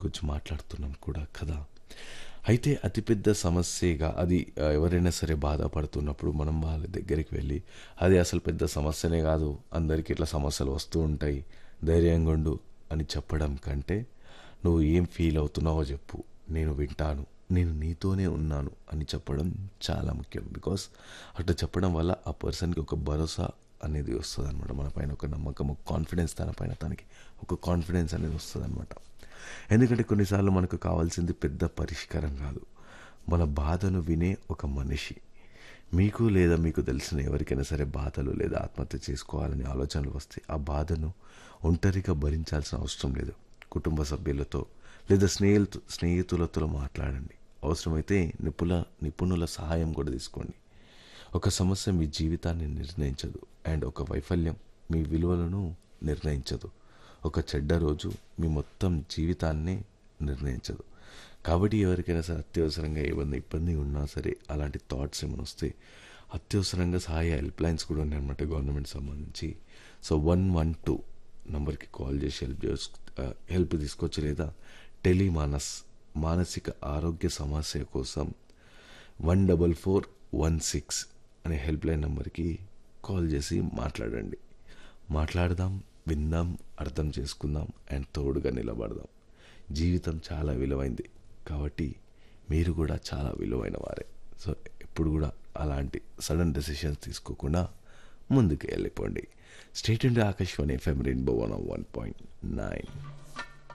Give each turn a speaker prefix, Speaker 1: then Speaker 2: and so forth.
Speaker 1: గురించి మాట్లాడుతున్నాం కూడా కదా అయితే అతిపెద్ద సమస్యగా అది ఆ, ఎవరైనా సరే బాధపడుతున్నప్పుడు మనం వాళ్ళ దగ్గరికి వెళ్ళి అది అసలు పెద్ద సమస్యనే కాదు అందరికీ ఇట్లా సమస్యలు వస్తూ ఉంటాయి ధైర్యంగా ఉండు అని చెప్పడం కంటే నువ్వు ఏం ఫీల్ అవుతున్నావో చెప్పు నేను వింటాను నేను నీతోనే ఉన్నాను అని చెప్పడం చాలా ముఖ్యం బికాస్ అట్లా చెప్పడం వల్ల ఆ పర్సన్కి ఒక భరోసా అనేది వస్తుంది అనమాట మన పైన ఒక నమ్మకం ఒక కాన్ఫిడెన్స్ తన పైన తనకి ఒక కాన్ఫిడెన్స్ అనేది వస్తుంది అనమాట ఎందుకంటే కొన్నిసార్లు మనకు కావాల్సింది పెద్ద పరిష్కారం కాదు మన బాధను వినే ఒక మనిషి మీకు లేదా మీకు తెలిసిన ఎవరికైనా సరే బాధలు లేదా ఆత్మహత్య చేసుకోవాలనే ఆలోచనలు వస్తే ఆ బాధను ఒంటరిగా భరించాల్సిన అవసరం లేదు కుటుంబ సభ్యులతో లేదా స్నేహితు స్నేహితులతో మాట్లాడండి అవసరమైతే నిపుణ నిపుణుల సహాయం కూడా తీసుకోండి ఒక సమస్య మీ జీవితాన్ని నిర్ణయించదు అండ్ ఒక వైఫల్యం మీ విలువలను నిర్ణయించదు ఒక చెడ్డ రోజు మీ మొత్తం జీవితాన్ని నిర్ణయించదు కాబట్టి ఎవరికైనా సరే అత్యవసరంగా ఏమన్నా ఇబ్బంది ఉన్నా సరే అలాంటి థాట్స్ ఏమైనా వస్తే అత్యవసరంగా సహాయ హెల్ప్ లైన్స్ కూడా ఉన్నాయన్నమాట గవర్నమెంట్ సంబంధించి సో వన్ వన్ టూ నంబర్కి కాల్ చేసి హెల్ప్ చేసు హెల్ప్ తీసుకోవచ్చు లేదా టెలిమానస్ మానసిక ఆరోగ్య సమస్య కోసం one double four one six అనే హెల్ప్ లైన్ నెంబర్కి కాల్ చేసి మాట్లాడండి మాట్లాడదాం విందాం అర్థం చేసుకుందాం అండ్ తోడుగా నిలబడదాం జీవితం చాలా విలువైంది కాబట్టి మీరు కూడా చాలా విలువైన వారే సో ఎప్పుడు కూడా అలాంటి సడన్ డెసిషన్స్ తీసుకోకుండా ముందుకు వెళ్ళిపోండి state and Akashvani FM rainbow one one point nine